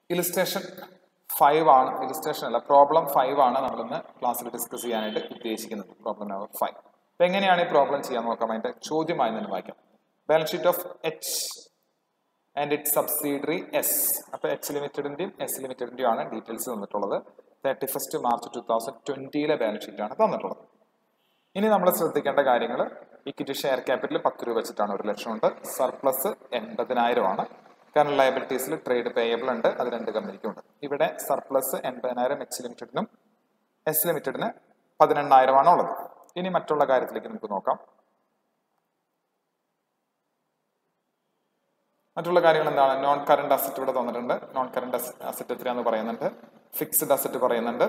Illustration five ആണ് illustration അല്ല problem five ആണ് നമ്മൾ ഇന്ന് ക്ലാസ്സിൽ ഡിസ്കസ് ചെയ്യാനായിട്ട് ഉദ്ദേശിക്കുന്നത് പ്രോബ്ലം നമ്പർ ഫൈവ് അപ്പൊ എങ്ങനെയാണ് ഈ പ്രോബ്ലം ചെയ്യാൻ നോക്കാം അതിന്റെ ചോദ്യമായി തന്നെ വായിക്കാം balance sheet of H and it subsidiary S അപ്പൊ എച്ച് ലിമിറ്റഡിന്റെയും എസ് ലിമിറ്റഡിന്റെയും ആണ് ഡീറ്റെയിൽസ് തന്നിട്ടുള്ളത് thirty first March two thousand ട്വന്റിയിലെ ബാലൻസ് ഷീറ്റ് ആണ് തന്നിട്ടുള്ളത് ഇനി നമ്മൾ ശ്രദ്ധിക്കേണ്ട കാര്യങ്ങൾ ഇക്വിറ്റി ഷെയർ ക്യാപിറ്റൽ പത്ത് രൂപ വെച്ചിട്ടാണ് ഒരു ലക്ഷം ഉണ്ട് സർപ്ലസ് എൺപതിനായിരമാണ് കാരണം ലയബിലിറ്റീസിൽ ട്രേഡ് പേയബിൾ ഉണ്ട് അത് രണ്ട് കമ്പനിക്കും ഉണ്ട് ഇവിടെ സർപ്ലസ് എൺപതിനായിരം എച്ച് ലിമിറ്റഡിനും എസ് ലിമിറ്റഡിന് പതിനെണ്ണായിരമാണ് ഉള്ളത് ഇനി മറ്റുള്ള കാര്യത്തിലേക്ക് നമുക്ക് നോക്കാം മറ്റുള്ള കാര്യങ്ങൾ എന്താണ് നോൺ കറണ്ട് അസറ്റ് ഇവിടെ തന്നിട്ടുണ്ട് നോൺ കറണ്ട് അസറ്റ് എത്രയാന്ന് പറയുന്നുണ്ട് ഫിക്സ്ഡ് അസറ്റ് പറയുന്നുണ്ട്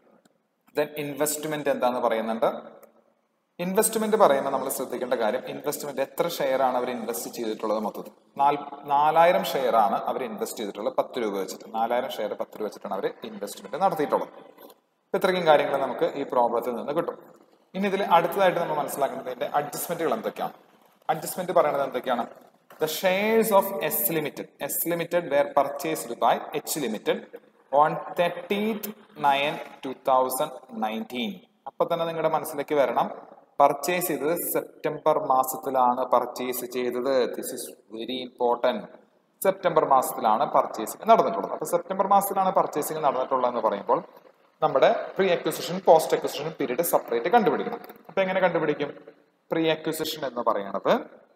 ദെൻ ഇൻവെസ്റ്റ്മെന്റ് എന്താന്ന് പറയുന്നുണ്ട് ഇൻവെസ്റ്റ്മെന്റ് പറയുമ്പോൾ നമ്മൾ ശ്രദ്ധിക്കേണ്ട കാര്യം ഇൻവെസ്റ്റ്മെന്റ് എത്ര ഷെയർ ആണ് അവർ ഇൻവെസ്റ്റ് ചെയ്തിട്ടുള്ളത് മൊത്തത്തിൽ നാലായിരം ഷെയർ ആണ് അവർ ഇൻവെസ്റ്റ് ചെയ്തിട്ടുള്ളത് പത്ത് രൂപ വെച്ചിട്ട് നാലായിരം ഷെയർ പത്ത് രൂപ വെച്ചിട്ടാണ് അവർ ഇൻവെസ്റ്റ്മെന്റ് നടത്തിയിട്ടുള്ളത് അപ്പൊ ഇത്രയും കാര്യങ്ങൾ നമുക്ക് ഈ പ്രോബ്ലത്തിൽ നിന്ന് കിട്ടും ഇനി ഇതിൽ അടുത്തതായിട്ട് നമ്മൾ മനസ്സിലാക്കേണ്ടത് ഇതിന്റെ അഡ്ജസ്റ്റ്മെന്റുകൾ എന്തൊക്കെയാണ് അഡ്ജസ്റ്റ്മെന്റ് പറയുന്നത് എന്തൊക്കെയാണ് the shares of S limited S limited were purchased by H limited on thirtieth nine two thousand nineteen അപ്പൊ തന്നെ നിങ്ങളുടെ മനസ്സിലേക്ക് വരണം പർച്ചേസ് ചെയ്തത് സെപ്റ്റംബർ മാസത്തിലാണ് പർച്ചേസ് ചെയ്തത് this is very important September മാസത്തിലാണ് പർച്ചേസിംഗ് നടന്നിട്ടുള്ളത് അപ്പൊ സെപ്റ്റംബർ മാസത്തിലാണ് പർച്ചേസിംഗ് നടന്നിട്ടുള്ളത് എന്ന് പറയുമ്പോൾ നമ്മുടെ pre acquisition post acquisition period separate കണ്ടുപിടിക്കണം അപ്പൊ എങ്ങനെ കണ്ടുപിടിക്കും പ്രീ അക്വിസിഷൻ എന്ന് പറയുന്നത്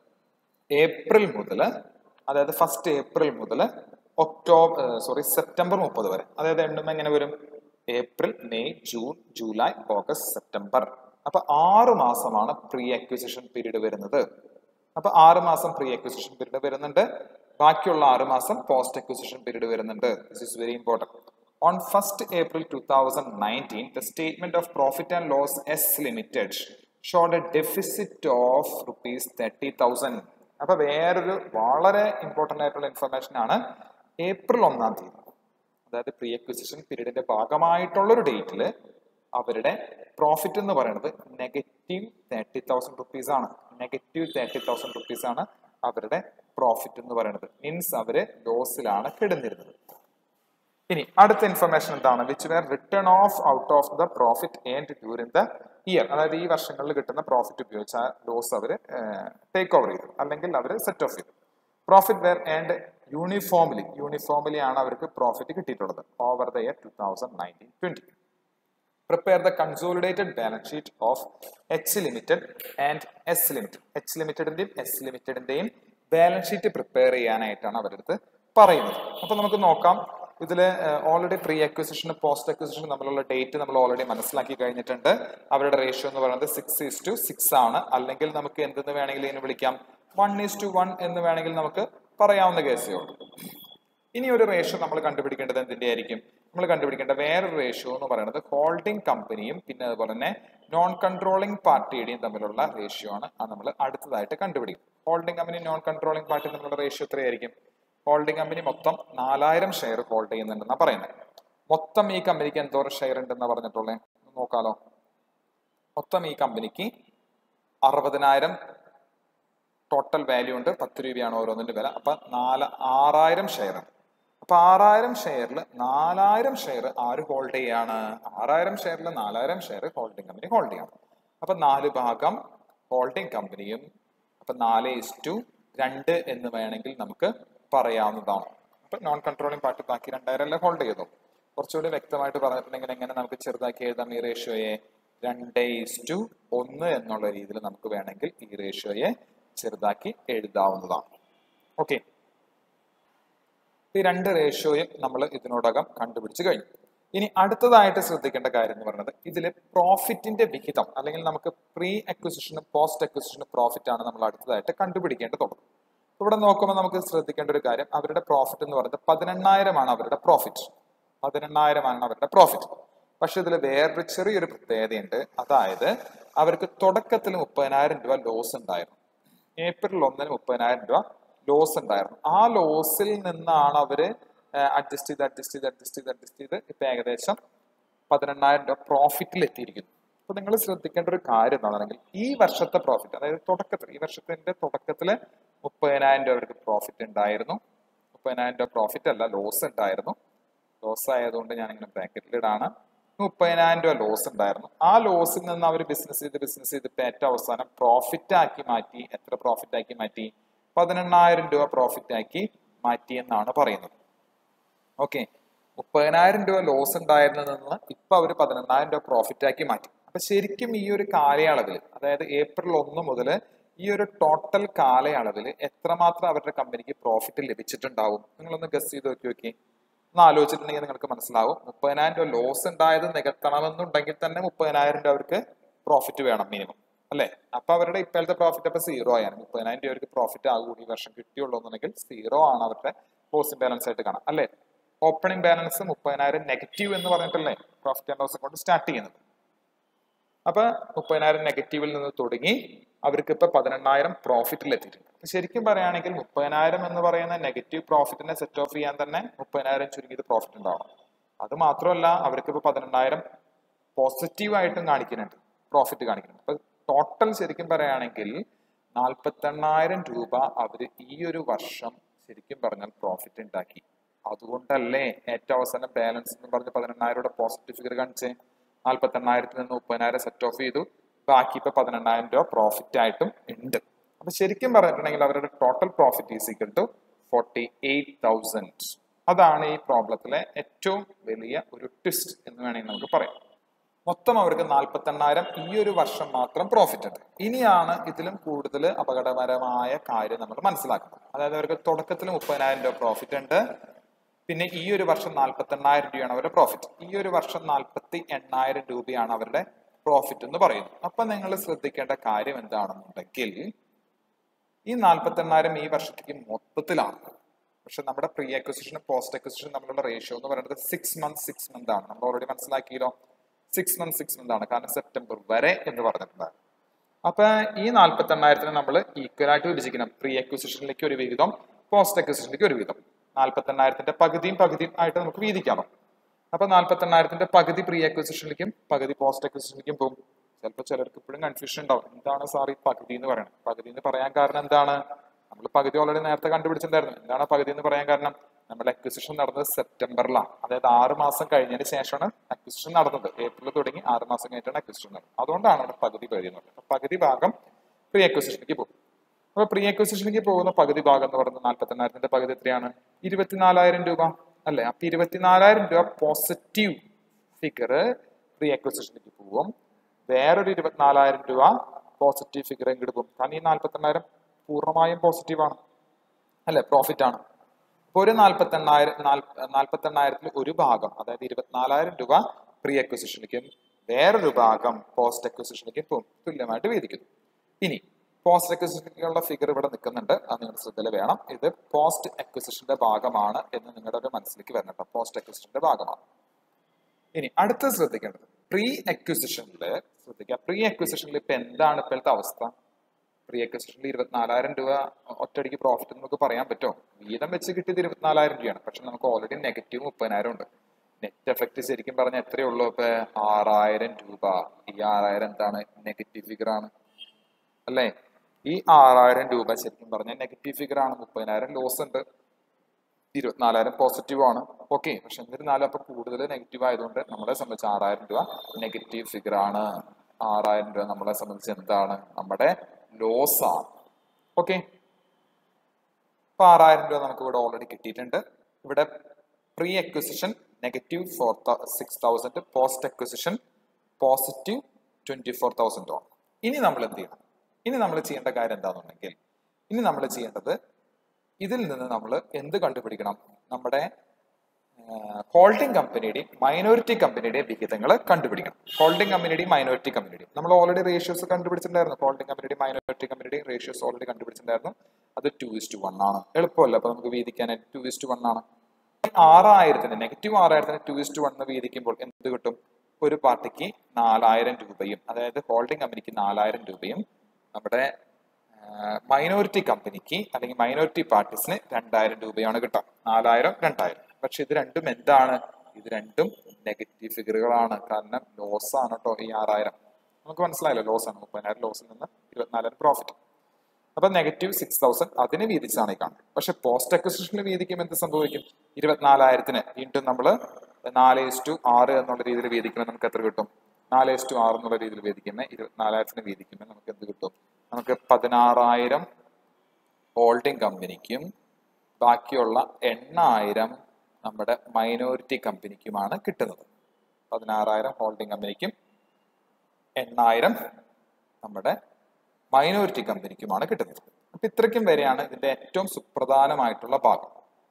ഏപ്രിൽ മുതൽ അതായത് ഫസ്റ്റ് ഏപ്രിൽ മുതൽ ഒക്ടോബർ സോറി സെപ്റ്റംബർ മുപ്പത് വരെ അതായത് എണ്ണുമ്പോൾ എങ്ങനെ വരും April May June July August September അപ്പൊ ആറ് മാസമാണ് പ്രീ അക്വിസിഷൻ പീരീഡ് വരുന്നത് അപ്പൊ ആറ് മാസം പ്രീ അക്വിസിഷൻ പീരീഡ് വരുന്നുണ്ട് ബാക്കിയുള്ള ആറ് മാസം പോസ്റ്റ് അക്വിസിഷൻ പീരീഡ് വരുന്നുണ്ട് this is very important on first April two thousand nineteen the statement of profit and loss S limited showed a deficit of rupees thirty thousand അപ്പൊ വേറൊരു വളരെ important ആയിട്ടുള്ള information ആണ് ഏപ്രിൽ ഒന്നാം തീയതി അതായത് pre acquisition പീരീഡിന്റെ ഭാഗമായിട്ടുള്ള ഒരു ഡേറ്റിൽ അവരുടെ പ്രോഫിറ്റ് എന്ന് പറയുന്നത് നെഗറ്റീവ് തേർട്ടി തൗസൻഡ് റുപ്പീസ് ആണ് നെഗറ്റീവ് തേർട്ടി തൗസൻഡ് റുപ്പീസ് ആണ് അവരുടെ പ്രോഫിറ്റ് എന്ന് പറയുന്നത് മീൻസ് അവര് ലോസിലാണ് കിടന്നിരുന്നത് ഇനി അടുത്ത ഇൻഫർമേഷൻ എന്താണ് which were written off out of the profit earned during the year അതായത് ഈ വർഷങ്ങളിൽ കിട്ടുന്ന പ്രോഫിറ്റ് ഉപയോഗിച്ച് ആ ലോസ് അവർ ടേക്ക് ഓവർ ചെയ്തു അല്ലെങ്കിൽ അവർ സെറ്റ് ഓഫ് ചെയ്തു profit were earned uniformly uniformly ആണ് അവർക്ക് പ്രോഫിറ്റ് കിട്ടിയിട്ടുള്ളത് over the year two thousand nineteen twenty prepare the consolidated balance sheet of H limited and S limited H ലിമിറ്റഡിന്റെയും എസ് ലിമിറ്റഡിന്റെയും balance sheet prepare ചെയ്യാനായിട്ടാണ് അവരടുത്ത് പറയുന്നത് അപ്പൊ നമുക്ക് നോക്കാം ഇതിൽ already pre acquisition post acquisition തമ്മിലുള്ള ഡേറ്റ് നമ്മൾ ഓൾറെഡി മനസ്സിലാക്കി കഴിഞ്ഞിട്ടുണ്ട് അവരുടെ റേഷ്യോ എന്ന് പറയുന്നത് സിക്സ് ഈസ് ടു സിക്സ് ആണ് അല്ലെങ്കിൽ നമുക്ക് എന്തെന്ന് വേണമെങ്കിൽ ഇതിനെ വിളിക്കാം വൺ ഈസ് ടു വൺ എന്ന് വേണമെങ്കിൽ നമുക്ക് പറയാവുന്ന കേസേ ഉള്ളൂ ഇനി ഒരു റേഷ്യോ നമ്മൾ കണ്ടുപിടിക്കേണ്ടത് എന്തിന്റെ ആയിരിക്കും നമ്മൾ കണ്ടുപിടിക്കേണ്ട വേറൊരു റേഷ്യോ എന്ന് പറയുന്നത് ഹോൾഡിംഗ് കമ്പനിയും പിന്നെ അതുപോലെ തന്നെ നോൺ കൺട്രോളിംഗ് പാർട്ടിയുടെയും തമ്മിലുള്ള റേഷ്യോ ആണ് അത് നമ്മൾ അടുത്തതായിട്ട് കണ്ടുപിടിക്കും holding company non controlling party തമ്മിലുള്ള റേഷ്യോ എത്രയായിരിക്കും ഹോൾഡിംഗ് കമ്പനി മൊത്തം നാലായിരം ഷെയർ ഹോൾഡ് ചെയ്യുന്നുണ്ടെന്നാണ് പറയുന്നത് മൊത്തം ഈ കമ്പനിക്ക് എന്തോരം ഷെയർ ഉണ്ടെന്ന് പറഞ്ഞിട്ടുള്ളത് നോക്കാലോ മൊത്തം ഈ കമ്പനിക്ക് അറുപതിനായിരം ടോട്ടൽ വാല്യൂ ഉണ്ട് പത്ത് രൂപയാണ് ഓരോന്നിന്റെ വില അപ്പൊ നാല് ആറായിരം ഷെയർ അപ്പൊ ആറായിരം ഷെയറിൽ നാലായിരം ഷെയർ ആര് ഹോൾഡ് ചെയ്യാണ് ആറായിരം ഷെയറിൽ നാലായിരം ഷെയർ ഹോൾഡിംഗ് കമ്പനി ഹോൾഡ് ചെയ്യണം അപ്പൊ നാല് ഭാഗം ഹോൾഡിംഗ് കമ്പനിയും അപ്പൊ നാല് ഇസ് ടു രണ്ട് എന്ന് വേണമെങ്കിൽ നമുക്ക് പറയാവുന്നതാണ് അപ്പൊ നോൺ കൺട്രോളിംഗ് പാർട്ടി ബാക്കി രണ്ടായിരം അല്ലേ ഹോൾഡ് ചെയ്തു കുറച്ചുകൂടി വ്യക്തമായിട്ട് പറഞ്ഞിട്ടുണ്ടെങ്കിൽ എങ്ങനെ നമുക്ക് ചെറുതാക്കി എഴുതാം ഈ റേഷ്യോയെ രണ്ട് ഈസ് ടു ഒന്ന് എന്നുള്ള രീതിയിൽ നമുക്ക് വേണമെങ്കിൽ ഈ റേഷ്യോയെ ചെറുതാക്കി എഴുതാവുന്നതാണ് ഓക്കെ ഈ രണ്ട് റേഷ്യോയും നമ്മൾ ഇതിനോടകം കണ്ടുപിടിച്ച് കഴിഞ്ഞു ഇനി അടുത്തതായിട്ട് ശ്രദ്ധിക്കേണ്ട കാര്യം എന്ന് പറയുന്നത് ഇതിൽ പ്രോഫിറ്റിന്റെ വിഹിതം അല്ലെങ്കിൽ നമുക്ക് പ്രീ അക്വിസിഷനും പോസ്റ്റ് അക്വിസിഷനും പ്രോഫിറ്റ് ആണ് നമ്മൾ അടുത്തതായിട്ട് കണ്ടുപിടിക്കേണ്ടതുള്ളത് ഇവിടെ നോക്കുമ്പോൾ നമുക്ക് ശ്രദ്ധിക്കേണ്ട ഒരു കാര്യം അവരുടെ പ്രോഫിറ്റ് എന്ന് പറയുന്നത് പതിനെണ്ണായിരമാണ് അവരുടെ പ്രോഫിറ്റ് പതിനെണ്ണായിരമാണ് അവരുടെ പ്രോഫിറ്റ് പക്ഷെ ഇതിൽ വേറൊരു ചെറിയൊരു പ്രത്യേകതയുണ്ട് അതായത് അവർക്ക് തുടക്കത്തിൽ മുപ്പതിനായിരം രൂപ ലോസ് ഉണ്ടായിരുന്നു ഏപ്രിൽ ഒന്നിന് മുപ്പതിനായിരം രൂപ ലോസ് ഉണ്ടായിരുന്നു ആ ലോസിൽ നിന്നാണ് അവര് അഡ്ജസ്റ്റ് ചെയ്ത് അഡ്ജസ്റ്റ് ചെയ്ത് അഡ്ജസ്റ്റ് ചെയ്ത് അഡ്ജസ്റ്റ് ചെയ്ത് ഇപ്പൊ ഏകദേശം പതിനെണ്ണായിരം രൂപ പ്രോഫിറ്റിൽ എത്തിയിരിക്കുന്നു അപ്പൊ നിങ്ങൾ ശ്രദ്ധിക്കേണ്ട ഒരു കാര്യം എന്താണെങ്കിൽ ഈ വർഷത്തെ പ്രോഫിറ്റ് അതായത് തുടക്കത്തിൽ ഈ വർഷത്തിന്റെ തുടക്കത്തില് മുപ്പതിനായിരം രൂപ അവർക്ക് പ്രോഫിറ്റ് ഉണ്ടായിരുന്നു മുപ്പതിനായിരം രൂപ പ്രോഫിറ്റ് അല്ല ലോസ് ഉണ്ടായിരുന്നു ലോസ് ആയതുകൊണ്ട് ഞാൻ ഇങ്ങനെ ബ്രാക്കറ്റിലിടാണ് മുപ്പതിനായിരം രൂപ ലോസ് ഉണ്ടായിരുന്നു ആ ലോസിൽ നിന്ന് അവർ ബിസിനസ് ചെയ്ത് ബിസിനസ് ചെയ്ത് ഇപ്പൊ ഏറ്റവും അവസാനം പ്രോഫിറ്റ് ആക്കി മാറ്റി എത്ര പ്രോഫിറ്റ് ആക്കി മാറ്റി പതിനെണ്ണായിരം രൂപ പ്രോഫിറ്റ് ആക്കി മാറ്റി എന്നാണ് പറയുന്നത് ഓക്കെ മുപ്പതിനായിരം രൂപ ലോസ് ഉണ്ടായിരുന്നതിൽ നിന്ന് ഇപ്പൊ അവർ പതിനെണ്ണായിരം രൂപ പ്രോഫിറ്റ് ആക്കി മാറ്റി അപ്പൊ ശരിക്കും ഈ ഒരു കാലയളവിൽ അതായത് ഏപ്രിൽ ഒന്ന് മുതൽ ഈ ഒരു ടോട്ടൽ കാലയളവിൽ എത്രമാത്രം അവരുടെ കമ്പനിക്ക് പ്രോഫിറ്റ് ലഭിച്ചിട്ടുണ്ടാവും നിങ്ങളൊന്ന് ഗസ് ചെയ്ത് നോക്കി നോക്കി ഒന്ന് ആലോചിച്ചിട്ടുണ്ടെങ്കിൽ നിങ്ങൾക്ക് മനസ്സിലാവും മുപ്പതിനായിരം രൂപ ലോസ് ഉണ്ടായത് നികത്തണമെന്നുണ്ടെങ്കിൽ തന്നെ മുപ്പതിനായിരം രൂപ അവർക്ക് പ്രോഫിറ്റ് വേണം മിനിമം അല്ലെ അപ്പൊ അവരുടെ ഇപ്പോഴത്തെ പ്രോഫിറ്റ് അപ്പൊ സീറോ ആയാണ് മുപ്പതിനായിരം രൂപ അവർക്ക് പ്രോഫിറ്റ് ആകും ഈ വർഷം കിട്ടിയുള്ളൂ എന്നുണ്ടെങ്കിൽ സീറോ ആണ് അവരുടെ ക്ലോസിംഗ് ബാലൻസ് ആയിട്ട് കാണാം അല്ലെ ഓപ്പണിംഗ് ബാലൻസ് മുപ്പതിനായിരം നെഗറ്റീവ് എന്ന് പറഞ്ഞിട്ടല്ലേ പ്രോഫിറ്റ് ആൻഡ് ലോസ് കൊണ്ട് സ്റ്റാർട്ട് ചെയ്യുന്നത് അപ്പൊ മുപ്പതിനായിരം നെഗറ്റീവിൽ നിന്ന് തുടങ്ങി അവർക്ക് ഇപ്പൊ പതിനെണ്ണായിരം പ്രോഫിറ്റിൽ എത്തിയിട്ടുണ്ട് അപ്പൊ ശരിക്കും പറയുകയാണെങ്കിൽ മുപ്പതിനായിരം എന്ന് പറയുന്ന നെഗറ്റീവ് പ്രോഫിറ്റിനെ സെറ്റ് ഓഫ് ചെയ്യാൻ തന്നെ മുപ്പതിനായിരം ചുരുങ്ങിയത് പ്രോഫിറ്റ് ഉണ്ടാവണം അത് മാത്രമല്ല അവർക്ക് ഇപ്പൊ പതിനെണ്ണായിരം പോസിറ്റീവ് ആയിട്ടും കാണിക്കുന്നുണ്ട് പ്രോഫിറ്റ് കാണിക്കുന്നുണ്ട് അപ്പൊ ടോട്ടൽ ശരിക്കും പറയുകയാണെങ്കിൽ നാൽപ്പത്തെണ്ണായിരം രൂപ അവര് ഈ ഒരു വർഷം ശരിക്കും പറഞ്ഞാൽ പ്രോഫിറ്റ് ഉണ്ടാക്കി അതുകൊണ്ടല്ലേ ഏറ്റവും അവസാനം ബാലൻസ് എന്ന് പറഞ്ഞ് പതിനെണ്ണായിരം പോസിറ്റീവ് ഫിഗർ കാണിച്ചേ നാൽപ്പത്തെണ്ണായിരത്തിൽ നിന്ന് മുപ്പതിനായിരം സെറ്റ് ഓഫ് ചെയ്തു ബാക്കി ഇപ്പൊ പതിനെണ്ണായിരം രൂപ പ്രോഫിറ്റ് ആയിട്ടും ഉണ്ട് അപ്പൊ ശരിക്കും പറഞ്ഞിട്ടുണ്ടെങ്കിൽ അവരുടെ total profit is equal to forty eight thousand അതാണ് ഈ പ്രോബ്ലത്തിലെ ഏറ്റവും വലിയ ഒരു ട്വിസ്റ്റ് എന്ന് വേണമെങ്കിൽ നമുക്ക് പറയാം മൊത്തം അവർക്ക് നാൽപ്പത്തെണ്ണായിരം ഈ ഒരു വർഷം മാത്രം പ്രോഫിറ്റ് ഉണ്ട് ഇനിയാണ് ഇതിലും കൂടുതൽ അപകടകരമായ കാര്യം നമ്മൾ മനസ്സിലാക്കുന്നത് അതായത് അവർക്ക് തുടക്കത്തിൽ മുപ്പതിനായിരം രൂപ പ്രോഫിറ്റ് ഉണ്ട് പിന്നെ ഈ ഒരു വർഷം നാൽപ്പത്തി എണ്ണായിരം രൂപയാണ് അവരുടെ പ്രോഫിറ്റ് ഈ ഒരു വർഷം നാൽപ്പത്തി എണ്ണായിരം രൂപയാണ് അവരുടെ പ്രോഫിറ്റ് എന്ന് പറയുന്നത് അപ്പൊ നിങ്ങൾ ശ്രദ്ധിക്കേണ്ട കാര്യം എന്താണെന്നുണ്ടെങ്കിൽ ഈ നാൽപ്പത്തി എണ്ണായിരം ഈ വർഷത്തേക്ക് മൊത്തത്തിലാണ് പക്ഷെ നമ്മുടെ പ്രീ അക്വസിഷനും പോസ്റ്റ് അക്വസിഷനും തമ്മിലുള്ള റേഷ്യോ എന്ന് പറയുന്നത് സിക്സ് മന്ത് സിക്സ് മന്ത് ആണ് നമ്മൾ ഓൾറെഡി മനസ്സിലാക്കിയല്ലോ സിക്സ് മന്ത് സിക്സ് മന്ത് ആണ് കാരണം സെപ്റ്റംബർ വരെ എന്ന് പറഞ്ഞിട്ടുണ്ടായിരുന്നു അപ്പൊ ഈ നാൽപ്പത്തി എണ്ണായിരത്തിന് നമ്മൾ ഈക്വൽ ആയിട്ട് വിഭജിക്കണം പ്രീ അക്വസിഷനിലേക്ക് ഒരു വിഹിതം പോസ്റ്റ് അക്വസിഷനിലേക്ക് ഒരു വിഹിതം നാൽപ്പത്തി എണ്ണായിരത്തിന്റെ പകുതിയും പകുതിയും ആയിട്ട് നമുക്ക് വീതിക്കാമോ അപ്പൊ നാൽപ്പത്തി എണ്ണായിരത്തിന്റെ പകുതി പ്രീ അക്വസിഷനിലേക്കും പകുതി പോസ്റ്റ് അക്വസിഷനിലേക്കും പോകും ചിലപ്പോൾ ചിലർക്ക് ഇപ്പോഴും കൺഫ്യൂഷൻ ഉണ്ടാവും എന്താണ് സാർ ഈ പകുതി എന്ന് പറയുന്നത് പകുതി എന്ന് പറയാൻ കാരണം എന്താണ് നമ്മൾ പകുതി ഓൾറെഡി നേരത്തെ കണ്ടുപിടിച്ചിട്ടുണ്ടായിരുന്നു എന്താണ് പകുതി എന്ന് പറയാൻ കാരണം നമ്മുടെ അക്വിസിഷൻ നടന്നത് സെപ്റ്റംബറിലാണ് അതായത് ആറ് മാസം കഴിഞ്ഞതിന് ശേഷമാണ് അക്വിസിഷൻ നടന്നത് ഏപ്രിൽ തുടങ്ങി ആറ് മാസം കഴിഞ്ഞിട്ടാണ് അക്വിസിഷൻ നടന്നത് അതുകൊണ്ടാണ് അവിടെ പകുതി പകുതി എന്ന് പറയുന്നത് പകുതി ഭാഗം പ്രീ അക്വിസിഷനിലേക്ക് പോകും അപ്പൊ പ്രീ അക്വിസിഷനിലേക്ക് പോകുന്ന പകുതി ഭാഗം എന്ന് പറയുന്നത് നാൽപ്പത്തെണ്ണായിരത്തിന്റെ പകുതി എത്രയാണ് ഇരുപത്തിനാലായിരം രൂപ അല്ലെ അപ്പൊ ഇരുപത്തിനാലായിരം രൂപ പോസിറ്റീവ് ഫിഗർ പ്രീ അക്വിസിഷനിലേക്ക് പോകും വേറൊരു ഇരുപത്തിനാലായിരം രൂപ പോസിറ്റീവ് ഫിഗർ എങ്ങോട്ട് പോകും കാരണം ഈ നാൽപ്പത്തെണ്ണായിരം പൂർണ്ണമായും പോസിറ്റീവ് ആണ് അല്ലെ പ്രോഫിറ്റ് ആണ് അപ്പൊ ഒരു നാൽപ്പത്തെണ്ണായിരം നാൽപ്പത്തെണ്ണായിരത്തിൽ ഒരു ഭാഗം അതായത് ഇരുപത്തിനാലായിരം രൂപ പ്രീ അക്വിസിഷനിലേക്കും വേറൊരു ഭാഗം പോസ്റ്റ് അക്വിസിഷനിലേക്കും പോകും തുല്യമായിട്ട് വീതിക്കുന്നു ഇനി പോസ്റ്റ് അക്വിസിഷനിലേക്കുള്ള ഫിഗർ ഇവിടെ നിൽക്കുന്നുണ്ട് അത് നിങ്ങൾ ശ്രദ്ധയിൽ വേണം ഇത് പോസ്റ്റ് അക്വിസിഷന്റെ ഭാഗമാണ് എന്ന് നിങ്ങളുടെ ഒരു മനസ്സിലേക്ക് വരണം കേട്ടോ പോസ്റ്റ് അക്വിസിഷന്റെ ഭാഗമാണ് ഇനി അടുത്ത ശ്രദ്ധിക്കേണ്ടത് പ്രീ അക്വിസിഷനിൽ ശ്രദ്ധിക്കുക പ്രീ അക്വിസിഷനിൽ ഇപ്പൊ എന്താണ് ഇപ്പോഴത്തെ അവസ്ഥ പ്രീ അക്വിസിഷനിൽ ഇരുപത്തിനാലായിരം രൂപ ഒറ്റയടിക്ക് പ്രോഫിറ്റ് നമുക്ക് പറയാൻ പറ്റുമോ വീതം വെച്ച് കിട്ടിയത് ഇരുപത്തിനാലായിരം രൂപയാണ് പക്ഷെ നമുക്ക് ഓൾറെഡി നെഗറ്റീവ് മുപ്പതിനായിരം ഉണ്ട് നെറ്റ് എഫക്ട് ശരിക്കും പറഞ്ഞാൽ എത്രയേ ഉള്ളൂ ഇപ്പൊ ആറായിരം രൂപ ഈ ആറായിരം എന്താണ് നെഗറ്റീവ് ഫിഗർ ആണ് അല്ലേ ഈ ആറായിരം രൂപ ശരിക്കും പറഞ്ഞാൽ നെഗറ്റീവ് ഫിഗർ ആണ് മുപ്പതിനായിരം ലോസ് ഉണ്ട് ഇരുപത്തിനാലായിരം പോസിറ്റീവ് ആണ് ഓക്കെ പക്ഷെ എന്നിരുന്നാലും അപ്പൊ കൂടുതൽ നെഗറ്റീവ് ആയതുകൊണ്ട് നമ്മളെ സംബന്ധിച്ച് ആറായിരം രൂപ നെഗറ്റീവ് ഫിഗർ ആണ് ആറായിരം രൂപ നമ്മളെ സംബന്ധിച്ച് എന്താണ് നമ്മുടെ ലോസ് ആണ് ഓക്കെ അപ്പൊ ആറായിരം രൂപ നമുക്ക് ഇവിടെ ഓൾറെഡി കിട്ടിയിട്ടുണ്ട് ഇവിടെ pre acquisition negative four six thousand post acquisition positive twenty four thousand ആണ് ഇനി നമ്മൾ എന്ത് ചെയ്യണം ഇനി നമ്മൾ ചെയ്യേണ്ട കാര്യം എന്താണെന്നുണ്ടെങ്കിൽ ഇനി നമ്മൾ ചെയ്യേണ്ടത് ഇതിൽ നിന്ന് നമ്മൾ എന്ത് കണ്ടുപിടിക്കണം നമ്മുടെ ഹോൾഡിംഗ് കമ്പനിയുടെയും മൈനോറിറ്റി കമ്പനിയുടെയും വിഹിതങ്ങൾ കണ്ടുപിടിക്കണം ഹോൾഡിംഗ് കമ്പനിയുടെയും മൈനോറിറ്റി കമ്പനിയുടെയും നമ്മൾ ഓൾറെഡി റേഷ്യോസ് കണ്ടുപിടിച്ചിട്ടുണ്ടായിരുന്നു ഹോൾഡിംഗ് കമ്പനിയുടെയും മൈനോറിറ്റി കമ്പനിയുടെയും റേഷ്യോസ് ഓൾറെഡി കണ്ടുപിടിച്ചിട്ടുണ്ടായിരുന്നു അത് ടു ഇസ് ടു വൺ ആണ് എളുപ്പമല്ല അപ്പൊ നമുക്ക് വീതിക്കാനായിട്ട് ടു ഇസ് ടു വൺ ആണ് ആറായിരത്തിന് നെഗറ്റീവ് ആറായിരത്തിന് ടു ഇസ് ടു വൺ വീതിക്കുമ്പോൾ എന്ത് കിട്ടും ഒരു പാർട്ടിക്ക് നാലായിരം രൂപയും അതായത് ഹോൾഡിംഗ് കമ്പനിക്ക് നാലായിരം രൂപയും നമ്മുടെ മൈനോറിറ്റി കമ്പനിക്ക് അല്ലെങ്കിൽ മൈനോറിറ്റി പാർട്ടീസിന് രണ്ടായിരം രൂപയാണ് കിട്ടുക നാലായിരം രണ്ടായിരം പക്ഷെ ഇത് രണ്ടും എന്താണ് ഇത് രണ്ടും നെഗറ്റീവ് ഫിഗറുകളാണ് കാരണം ലോസ് ആണ് കേട്ടോ ഈ ആറായിരം നമുക്ക് മനസ്സിലായല്ലോ ലോസ് ആണ് മുപ്പതിനായിരം ലോസിൽ നിന്ന് ഇരുപത്തിനാലായിരം പ്രോഫിറ്റ് അപ്പൊ നെഗറ്റീവ് സിക്സ് തൗസൻഡ് അതിന് വീതിച്ചാണ് ഈ കാണുന്നത് പക്ഷെ പോസ്റ്റ് അക്വസിഷനിൽ വീതിക്കുമ്പോൾ എന്ത് സംഭവിക്കും ഇരുപത്തിനാലായിരത്തിന് വീണ്ടും നമ്മൾ നാല് ഇസ് ടു ആറ് എന്നുള്ള രീതിയിൽ വീതിക്കുമ്പോൾ നമുക്ക് എത്ര കിട്ടും നാല് ഇസ് ടു ആറ് എന്നുള്ള രീതിയിൽ വീതിക്കുമ്പോൾ ഇരുപത്തിനാലായിരത്തിന് വീതിക്കുമ്പോൾ നമുക്ക് എന്ത് കിട്ടും നമുക്ക് പതിനാറായിരം ഹോൾഡിംഗ് കമ്പനിക്കും ബാക്കിയുള്ള എണ്ണായിരം നമ്മുടെ മൈനോറിറ്റി കമ്പനിക്കുമാണ് കിട്ടുന്നത് പതിനാറായിരം ഹോൾഡിംഗ് കമ്പനിക്കും എണ്ണായിരം നമ്മുടെ മൈനോറിറ്റി കമ്പനിക്കുമാണ് കിട്ടുന്നത് അപ്പൊ ഇത്രയ്ക്കും വരെയാണ് ഇതിന്റെ ഏറ്റവും സുപ്രധാനമായിട്ടുള്ള ഭാഗം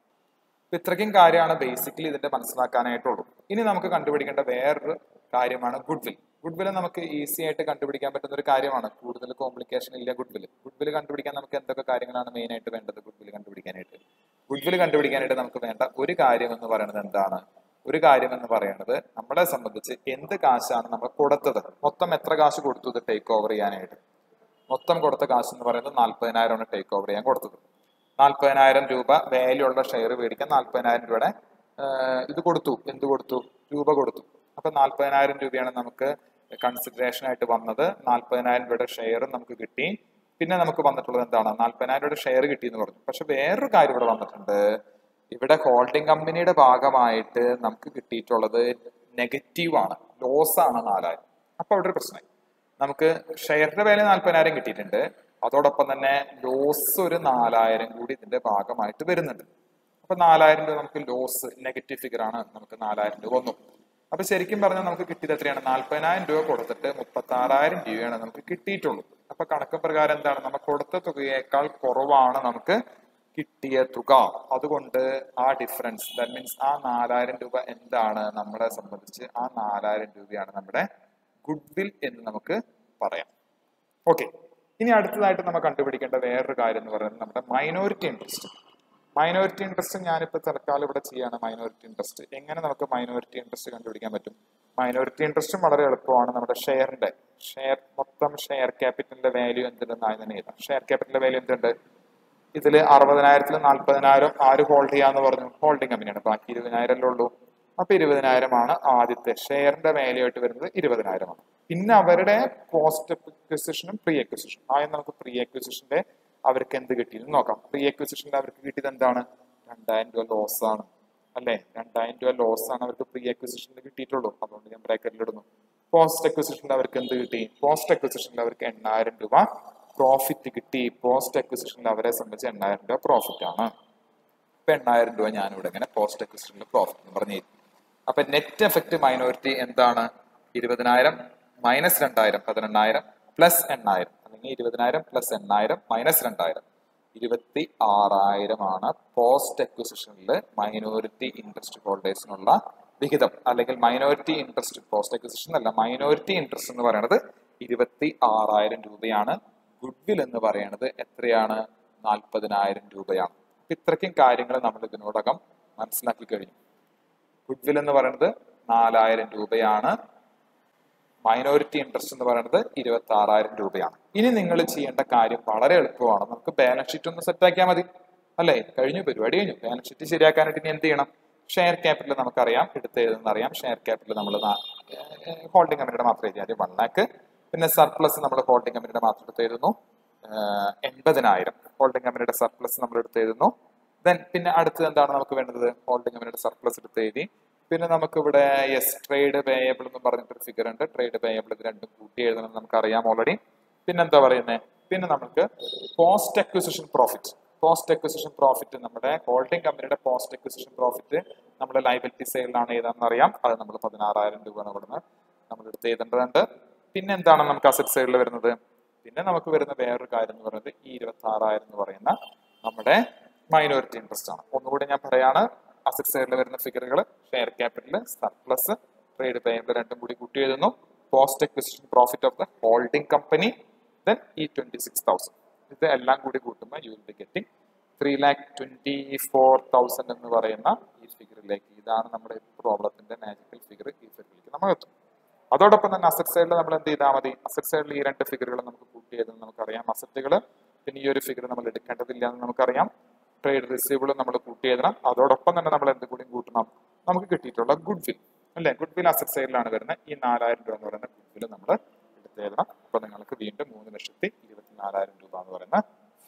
അപ്പൊ ഇത്രയ്ക്കും കാര്യമാണ് ബേസിക്കലി ഇതിന്റെ മനസ്സിലാക്കാനായിട്ടുള്ളൂ ഇനി നമുക്ക് കണ്ടുപിടിക്കേണ്ട വേറൊരു കാര്യമാണ് ഗുഡ്വിൽ ഗുഡ്വിൽ നമുക്ക് ഈസി ആയിട്ട് കണ്ടുപിടിക്കാൻ പറ്റുന്ന ഒരു കാര്യമാണ് കൂടുതൽ കോംപ്ലിക്കേഷൻ ഇല്ല ഗുഡ്വിൽ ഗുഡ്വിൽ കണ്ടുപിടിക്കാൻ നമുക്ക് എന്തൊക്കെ കാര്യങ്ങളാണ് മെയിൻ ആയിട്ട് വേണ്ടത് ഗുഡ്വിൽ കണ്ടുപിടിക്കാനായിട്ട് ഗുഡ്വിൽ കണ്ടുപിടിക്കാനായിട്ട് നമുക്ക് വേണ്ട ഒരു കാര്യം എന്ന് പറയുന്നത് എന്താണ് ഒരു കാര്യം എന്ന് പറയുന്നത് നമ്മളെ സംബന്ധിച്ച് എന്ത് കാശാണ് നമ്മൾ കൊടുത്തത് മൊത്തം എത്ര കാശ് കൊടുത്തു ഇത് ടേക്ക് ഓവർ ചെയ്യാനായിട്ട് മൊത്തം കൊടുത്ത കാശ് എന്ന് പറയുന്നത് നാൽപ്പതിനായിരമാണ് ടേക്ക് ഓവർ ചെയ്യാൻ കൊടുത്തത് നാൽപ്പതിനായിരം രൂപ വാല്യൂ ഉള്ള ഷെയർ മേടിക്കാൻ നാൽപ്പതിനായിരം രൂപയുടെ ആഹ്, ഇത് കൊടുത്തു എന്ത് കൊടുത്തു രൂപ കൊടുത്തു അപ്പൊ നാൽപ്പതിനായിരം രൂപയാണ് നമുക്ക് കൺസിഡറേഷൻ ആയിട്ട് വന്നത് നാൽപ്പതിനായിരം രൂപയുടെ ഷെയർ നമുക്ക് കിട്ടി പിന്നെ നമുക്ക് വന്നിട്ടുള്ളത് എന്താണ് നാൽപ്പതിനായിരം രൂപയുടെ ഷെയർ കിട്ടി എന്ന് പറഞ്ഞു പക്ഷെ വേറൊരു കാര്യം ഇവിടെ വന്നിട്ടുണ്ട് ഇവിടെ ഹോൾഡിംഗ് കമ്പനിയുടെ ഭാഗമായിട്ട് നമുക്ക് കിട്ടിയിട്ടുള്ളത് നെഗറ്റീവ് ആണ് ലോസ് ആണ് നാലായിരം അപ്പൊ അവിടെ ഒരു പ്രശ്നമായി നമുക്ക് ഷെയറിന്റെ വില നാൽപ്പതിനായിരം കിട്ടിയിട്ടുണ്ട് അതോടൊപ്പം തന്നെ ലോസ് ഒരു നാലായിരം കൂടി ഇതിന്റെ ഭാഗമായിട്ട് വരുന്നുണ്ട് അപ്പൊ നാലായിരം രൂപ നമുക്ക് ലോസ് നെഗറ്റീവ് ഫിഗർ ആണ് നമുക്ക് നാലായിരം രൂപ വന്നു അപ്പൊ ശരിക്കും പറഞ്ഞാൽ നമുക്ക് കിട്ടിയത് എത്രയാണ് നാൽപ്പതിനായിരം രൂപ കൊടുത്തിട്ട് മുപ്പത്തി ആറായിരം രൂപയാണ് നമുക്ക് കിട്ടിയിട്ടുള്ളൂ അപ്പൊ കണക്ക് പ്രകാരം എന്താണ് നമ്മൾ കൊടുത്ത തുകയേക്കാൾ കുറവാണ് നമുക്ക് കിട്ടിയ തുക അതുകൊണ്ട് ആ ഡിഫറൻസ് ദാറ്റ് മീൻസ് ആ നാലായിരം രൂപ എന്താണ് നമ്മളെ സംബന്ധിച്ച് ആ നാലായിരം രൂപയാണ് നമ്മുടെ ഗുഡ്വിൽ എന്ന് നമുക്ക് പറയാം ഓക്കെ ഇനി അടുത്തതായിട്ട് നമ്മൾ കണ്ടുപിടിക്കേണ്ട വേറൊരു കാര്യം എന്ന് പറയുന്നത് നമ്മുടെ മൈനോറിറ്റി ഇൻട്രസ്റ്റ് മൈനോറിറ്റി ഇൻട്രസ്റ്റ് ഞാനിപ്പോൾ തൽക്കാലം ഇവിടെ ചെയ്യാണ് മൈനോറിറ്റി ഇൻട്രസ്റ്റ് എങ്ങനെ നമുക്ക് മൈനോറിറ്റി ഇൻട്രസ്റ്റ് കണ്ടുപിടിക്കാൻ പറ്റും മൈനോറിറ്റി ഇൻട്രസ്റ്റും വളരെ എളുപ്പമാണ് നമ്മുടെ ഷെയറിന്റെ ഷെയർ മൊത്തം ഷെയർ ക്യാപിറ്റലിന്റെ വാല്യൂ എന്തുണ്ടെന്നായി തന്നെ എഴുതാം ഷെയർ ക്യാപിറ്റലിന്റെ വാല്യൂ എന്തുണ്ട് ഇതിൽ അറുപതിനായിരത്തിൽ നാൽപ്പതിനായിരം ആര് ഹോൾഡ് ചെയ്യാന്ന് പറഞ്ഞു ഹോൾഡിംഗ് കമ്പനിയാണ് ബാക്കി ഇരുപതിനായിരം അല്ലേ ഉള്ളൂ അപ്പൊ ഇരുപതിനായിരമാണ് ആദ്യത്തെ ഷെയറിന്റെ വാല്യൂ ആയിട്ട് വരുന്നത് ഇരുപതിനായിരമാണ് പിന്നെ അവരുടെ പോസ്റ്റ് അക്വിസിഷനും പ്രീ അക്വിസിഷനും ആദ്യം നമുക്ക് പ്രീ അക്വിസിഷന്റെ അവർക്ക് എന്ത് കിട്ടിയെന്ന് നോക്കാം പ്രീ അക്വിസിഷനിൽ അവർക്ക് കിട്ടിയത് എന്താണ് രണ്ടായിരം രൂപ ലോസ് ആണ് അല്ലെ രണ്ടായിരം രൂപ ലോസ് ആണ് അവർക്ക് പ്രീ അക്വിസിഷനിൽ കിട്ടിയിട്ടുള്ളൂ അതുകൊണ്ട് ഞാൻ ബ്രാക്കറ്റിൽ ഇടുന്നു പോസ്റ്റ് അക്വിസിഷനിൽ അവർക്ക് എന്ത് കിട്ടി പോസ്റ്റ് അക്വിസിഷനിൽ അവർക്ക് എണ്ണായിരം രൂപ പ്രോഫിറ്റ് കിട്ടി പോസ്റ്റ് അക്വിസിഷനിൽ അവരെ സംബന്ധിച്ച് എണ്ണായിരം രൂപ പ്രോഫിറ്റ് ആണ് ഇപ്പൊ എണ്ണായിരം രൂപ ഞാനിവിടെ ഇങ്ങനെ പോസ്റ്റ് അക്വിസിഷനിൽ പ്രോഫിറ്റ് എന്ന് പറഞ്ഞു തരും. അപ്പൊ നെറ്റ് എഫക്ട് മൈനോറിറ്റി എന്താണ് ഇരുപതിനായിരം മൈനസ് രണ്ടായിരം പതിനെണ്ണായിരം പ്ലസ് എണ്ണായിരം അല്ലെങ്കിൽ ഇരുപതിനായിരം പ്ലസ് എണ്ണായിരം മൈനസ് രണ്ടായിരം ഇരുപത്തി ആറായിരമാണ് പോസ്റ്റ് അക്വിസിഷനിൽ മൈനോറിറ്റി ഇൻട്രസ്റ്റ് ഹോൾഡേഴ്സിനുള്ള വിഹിതം അല്ലെങ്കിൽ മൈനോറിറ്റി ഇൻട്രസ്റ്റ് പോസ്റ്റ് അക്വിസിഷൻ അല്ല മൈനോറിറ്റി ഇൻട്രസ്റ്റ് എന്ന് പറയുന്നത് ഇരുപത്തി ആറായിരം രൂപയാണ് ഗുഡ്വിൽ എന്ന് പറയുന്നത് എത്രയാണ് നാൽപ്പതിനായിരം രൂപയാണ് അപ്പൊ ഇത്രയ്ക്കും കാര്യങ്ങൾ നമ്മൾ ഇതിനോടകം മനസ്സിലാക്കി കഴിഞ്ഞു ഗുഡ്വിൽ എന്ന് പറയുന്നത് നാലായിരം രൂപയാണ് മൈനോറിറ്റി ഇൻട്രസ്റ്റ് എന്ന് പറയുന്നത് ഇരുപത്തി ആറായിരം രൂപയാണ് ഇനി നിങ്ങൾ ചെയ്യേണ്ട കാര്യം വളരെ എളുപ്പമാണ് നമുക്ക് ബാലൻസ് ഷീറ്റ് ഒന്ന് സെറ്റ് ആക്കിയാൽ മതി അല്ലേ കഴിഞ്ഞു പരിപാടി കഴിഞ്ഞു ബാലൻസ് ഷീറ്റ് ശരിയാക്കാനായിട്ട് ഇനി എന്ത് ചെയ്യണം ഷെയർ ക്യാപിറ്റൽ നമുക്കറിയാം എടുത്ത് എഴുതുന്ന അറിയാം ഷെയർ ക്യാപിറ്റൽ നമ്മൾ ഹോൾഡിംഗ് കമ്പനിയുടെ മാത്രം എഴുതി ആദ്യം വൺ ലാക്ക് പിന്നെ സർപ്ലസ് നമ്മൾ ഹോൾഡിംഗ് കമ്പനിയുടെ മാത്രം എടുത്ത് എഴുതുന്നു ആഹ് എൺപതിനായിരം ഹോൾഡിംഗ് കമ്പനിയുടെ സർപ്ലസ് നമ്മൾ എടുത്ത് എഴുതുന്നു ദെൻ പിന്നെ അടുത്തത് എന്താണ് നമുക്ക് വേണ്ടത് ഹോൾഡിംഗ് കമ്പനിയുടെ സർപ്ലസ് എടുത്ത് എഴുതി പിന്നെ നമുക്ക് ഇവിടെ യെസ് ട്രേഡ് പേയബിൾ എന്ന് പറഞ്ഞിട്ടൊരു ഫിഗർ ഉണ്ട് ട്രേഡ് പേയബിൾ ഇത് രണ്ടും കൂട്ടി എഴുതണം എന്ന് നമുക്കറിയാം ഓൾറെഡി പിന്നെ എന്താ പറയുന്നത് പിന്നെ നമുക്ക് post acquisition profit post acquisition profit നമ്മുടെ ഹോൾഡിംഗ് കമ്പനിയുടെ പോസ്റ്റ് അക്വിസിഷൻ പ്രോഫിറ്റ് നമ്മുടെ ലൈബിലിറ്റി സെയിലാണ് ഏതാണെന്ന് അറിയാം അത് നമ്മൾ പതിനാറായിരം രൂപയാണ് ഇവിടുന്ന് നമ്മൾ എടുത്ത് എഴുതേണ്ടതുണ്ട് പിന്നെ എന്താണ് നമുക്ക് അസറ്റ് സൈഡിൽ വരുന്നത് പിന്നെ നമുക്ക് വരുന്ന വേറൊരു കാര്യം എന്ന് പറയുന്നത് ഈ ഇരുപത്തി ആറായിരം എന്ന് പറയുന്ന നമ്മുടെ മൈനോറിറ്റി ഇൻട്രസ്റ്റ് ആണ് ഒന്നുകൂടി ഞാൻ പറയാണ് അസറ്റ് സൈഡിൽ വരുന്ന ഫിഗറുകൾ share capital surplus trade payable രണ്ടും കൂടി കൂട്ടി എഴുതുന്നു post acquisition profit of the holding company then ഈ ട്വന്റി സിക്സ് തൗസൻഡ് ഇത് എല്ലാം കൂടി കൂട്ടുമ്പോൾ you will be getting three lakh twenty four thousand എന്ന് പറയുന്ന ഈ ഫിഗറിലേക്ക് ഇതാണ് നമ്മുടെ പ്രോബ്ലത്തിന്റെ മാജിക്കൽ ഫിഗർ ഈ ഫിഗറിലേക്ക് നമ്മൾ എത്തും അതോടൊപ്പം തന്നെ അസറ്റ് സൈഡിൽ നമ്മൾ എന്ത് ചെയ്താൽ മതി അസറ്റ് സൈഡിൽ ഈ രണ്ട് ഫിഗറുകൾ നമുക്ക് കൂട്ടി ചെയ്തെന്ന് നമുക്കറിയാം അസറ്റുകൾ പിന്നെ ഈ ഒരു ഫിഗർ നമ്മൾ എടുക്കേണ്ടതില്ല എന്ന് നമുക്കറിയാം ട്രേഡ് റിസീവബിൾ നമ്മൾ കൂട്ടി എഴുതണം അതോടൊപ്പം തന്നെ നമ്മൾ എന്ത് കൂടി കൂട്ടണം നമുക്ക് കിട്ടിയിട്ടുള്ള ഗുഡ് വിൽ അല്ലെ ഗുഡ് വിൽ അസറ്റ് സൈഡിലാണ് വരുന്നത് ഈ നാലായിരം രൂപ എന്ന് പറയുന്ന ഗുഡ് വിൽ നമ്മൾ എടുത്ത് എഴുതണം അപ്പൊ നിങ്ങൾക്ക് വീണ്ടും മൂന്ന് ലക്ഷത്തി ഇരുപത്തിനാലായിരം രൂപ എന്ന് പറയുന്ന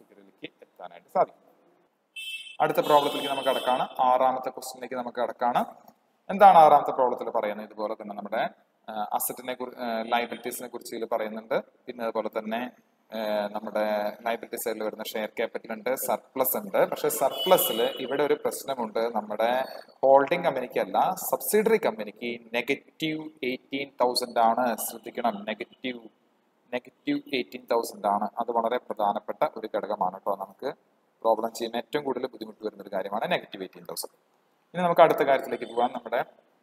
അടുത്ത പ്രോബ്ലത്തിലേക്ക് നമുക്ക് കടക്കാണ് ആറാമത്തെ ക്വസ്റ്റിനിലേക്ക് നമുക്ക് കടക്കാണ് എന്താണ് ആറാമത്തെ പ്രോബ്ലത്തിൽ പറയുന്നത് ഇതുപോലെ തന്നെ നമ്മുടെ അസറ്റിനെ കുറിച്ച് ലൈബിലിറ്റീസിനെ കുറിച്ച് ഇതിൽ പറയുന്നുണ്ട് പിന്നെ അതുപോലെ തന്നെ ആ, നമ്മുടെ ലൈബിലിറ്റി സൈഡിൽ വരുന്ന ഷെയർ ക്യാപിറ്റൽ ഉണ്ട് സർപ്ലസ് ഉണ്ട് പക്ഷെ സർപ്ലസിൽ ഇവിടെ ഒരു പ്രശ്നമുണ്ട് നമ്മുടെ ഹോൾഡിംഗ് കമ്പനിക്ക് അല്ല സബ്സിഡറി കമ്പനിക്ക് നെഗറ്റീവ് എയ്റ്റീൻ തൗസൻഡ് ആണ് ശ്രദ്ധിക്കണം നെഗറ്റീവ് നെഗറ്റീവ് എയ്റ്റീൻ തൗസൻഡ് ആണ് അത് വളരെ പ്രധാനപ്പെട്ട ഒരു ഘടകമാണ് കേട്ടോ നമുക്ക് പ്രോബ്ലം ചെയ്യുന്ന ഏറ്റവും കൂടുതൽ ബുദ്ധിമുട്ട് വരുന്ന ഒരു കാര്യമാണ് നെഗറ്റീവ് എയ്റ്റീൻ തൗസൻഡ് ഇനി നമുക്ക് അടുത്ത കാര്യത്തിലേക്ക് പോകാം നമ്മുടെ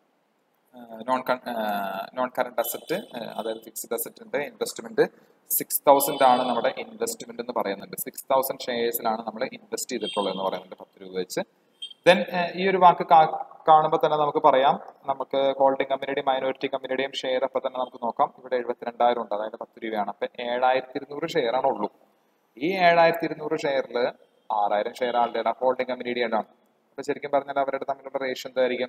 നോൺ നോൺ കറണ്ട് അസറ്റ് അതായത് ഫിക്സ്ഡ് അസറ്റ് ഉണ്ട് ഇൻവെസ്റ്റ്മെന്റ് സിക്സ് തൗസൻഡ് ആണ് നമ്മുടെ ഇൻവെസ്റ്റ്മെന്റ് എന്ന് പറയുന്നുണ്ട് സിക്സ് തൗസൻഡ് ഷെയർസിലാണ് നമ്മൾ ഇൻവെസ്റ്റ് ചെയ്തിട്ടുള്ളത് എന്ന് പറയുന്നുണ്ട് പത്ത് രൂപ വെച്ച് ദെൻ ഈ ഒരു വാക്ക് കാണുമ്പോൾ തന്നെ നമുക്ക് പറയാം നമുക്ക് ഹോൾഡിംഗ് കമ്പനിയുടെയും മൈനോറിറ്റി കമ്പനിയുടെയും ഷെയർ അപ്പൊ തന്നെ നമുക്ക് നോക്കാം ഇവിടെ എഴുപത്തിരണ്ടായിരം ഉണ്ട് അതായത് പത്ത് രൂപയാണ് അപ്പൊ ഏഴായിരത്തി ഇരുന്നൂറ് ഷെയർ ആണ് ഉള്ളൂ ഈ ഏഴായിരത്തി ഇരുന്നൂറ് ഷെയറിൽ ആറായിരം ഷെയർ ആളുടെ ഹോൾഡിംഗ് കമ്പനിയുടെ ആണ് അപ്പൊ ശരിക്കും പറഞ്ഞാൽ അവരുടെ തമ്മിലുള്ള റേഷ്യോ എന്തായിരിക്കും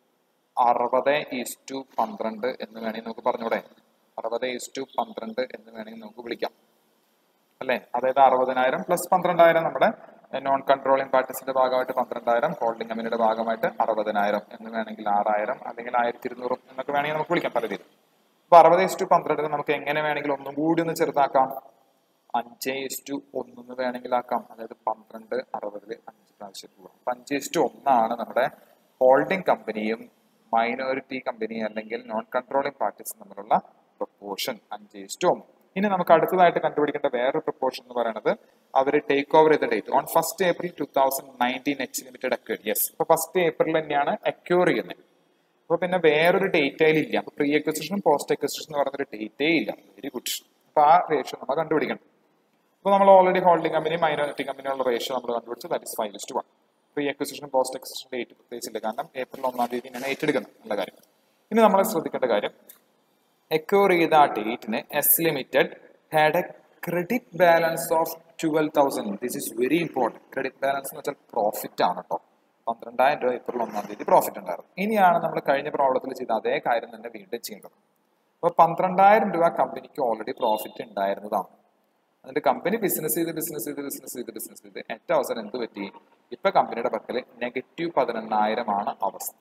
അറുപത് ഈസ് ടു പന്ത്രണ്ട് എന്ന് വേണമെങ്കിൽ നമുക്ക് പറഞ്ഞൂടെ അറുപത് ഈസ് ടു പന്ത്രണ്ട് എന്ന് വേണമെങ്കിൽ നമുക്ക് വിളിക്കാം അല്ലെ അതായത് അറുപതിനായിരം പ്ലസ് പന്ത്രണ്ടായിരം നമ്മുടെ നോൺ കൺട്രോളിംഗ് പാർട്ടീസിന്റെ ഭാഗമായിട്ട് പന്ത്രണ്ടായിരം ഹോൾഡിംഗ് കമ്പനിയുടെ ഭാഗമായിട്ട് അറുപതിനായിരം എന്ന് വേണമെങ്കിൽ ആറായിരം അല്ലെങ്കിൽ ആയിരത്തി ഇരുന്നൂറും എന്നൊക്കെ വേണമെങ്കിൽ നമുക്ക് വിളിക്കാം പല രീതിയിൽ അപ്പൊ അറുപത് ഈസ് ടു പന്ത്രണ്ടിന് നമുക്ക് എങ്ങനെ വേണമെങ്കിലും ഒന്നും കൂടി ഒന്ന് ചെറുതാക്കാം അഞ്ച് ഈസ് ടു ഒന്നെന്ന് വേണമെങ്കിൽ ആക്കാം അതായത് പന്ത്രണ്ട് അറുപതിൽ അഞ്ച് പ്രാവശ്യം പോകാം അപ്പൊ അഞ്ച് ഈസ് ടു ഒന്നാണ് നമ്മുടെ ഹോൾഡിംഗ് കമ്പനിയും മൈനോറിറ്റി കമ്പനി അല്ലെങ്കിൽ നോൺ കൺട്രോളിംഗ് പാർട്ടീസും തമ്മിലുള്ള പ്രൊപ്പോർഷൻ അഞ്ച് ഈസ് ടു ഒന്ന് ഇനി നമുക്ക് അടുത്തതായിട്ട് കണ്ടുപിടിക്കേണ്ട വേറൊരു പ്രൊപ്പോർഷൻ എന്ന് പറയുന്നത് അവർ ടേക്ക് ഓവർ ചെയ്ത date on first April two thousand nineteen H limited acquire yes അപ്പൊ ഫസ്റ്റ് ഏപ്രിൽ തന്നെയാണ് അക്യൂർ ചെയ്യുന്നത് അപ്പൊ പിന്നെ വേറൊരു ഡേറ്റ് അതിലില്ല അപ്പൊ പ്രീ അക്വസിഷനും പോസ്റ്റ് അക്വസിഷൻ എന്ന് പറയുന്ന ഒരു ഡേറ്റേ ഇല്ല വെരി ഗുഡ് അപ്പൊ ആ റേഷ്യോ നമ്മൾ കണ്ടുപിടിക്കണം അപ്പൊ നമ്മൾ ഓൾറെഡി ഹോൾഡിംഗ് കമ്പനി മൈനോറിറ്റി കമ്പനിയുള്ള റേഷ്യോ നമ്മൾ കണ്ടുപിടിച്ചു that is five to one pre acquisition post acquisition date പ്രത്യേകിച്ചില്ല കാരണം ഏപ്രിൽ ഒന്നാം തീയതി ഞാൻ ഏറ്റെടുക്കുന്നത് നല്ല കാര്യം ഇനി നമ്മൾ ശ്രദ്ധിക്കേണ്ട കാര്യം എക്യൂർ ചെയ്ത ആ ഡേറ്റിന് S limited had a credit balance of twelve thousand this is very important credit balance എന്ന് വെച്ചാൽ പ്രോഫിറ്റ് ആണ് കേട്ടോ പന്ത്രണ്ടായിരം രൂപ ഏപ്രിൽ ഒന്നാം തീയതി പ്രോഫിറ്റ് ഉണ്ടായിരുന്നു ഇനിയാണ് നമ്മൾ കഴിഞ്ഞ പ്രോബ്ലത്തിൽ ചെയ്ത അതേ കാര്യം തന്നെ വീണ്ടും ചെയ്യേണ്ടത് അപ്പോൾ പന്ത്രണ്ടായിരം രൂപ കമ്പനിക്ക് ഓൾറെഡി പ്രോഫിറ്റ് ഉണ്ടായിരുന്നതാണ് എന്നിട്ട് കമ്പനി ബിസിനസ് ചെയ്ത് ബിസിനസ് ചെയ്ത് ബിസിനസ് ചെയ്ത് ബിസിനസ് ചെയ്ത് ഏറ്റവും അവസരം എന്ത് പറ്റി ഇപ്പൊ കമ്പനിയുടെ പക്കല് നെഗറ്റീവ് പതിനെണ്ണായിരം ആണ് അവസ്ഥ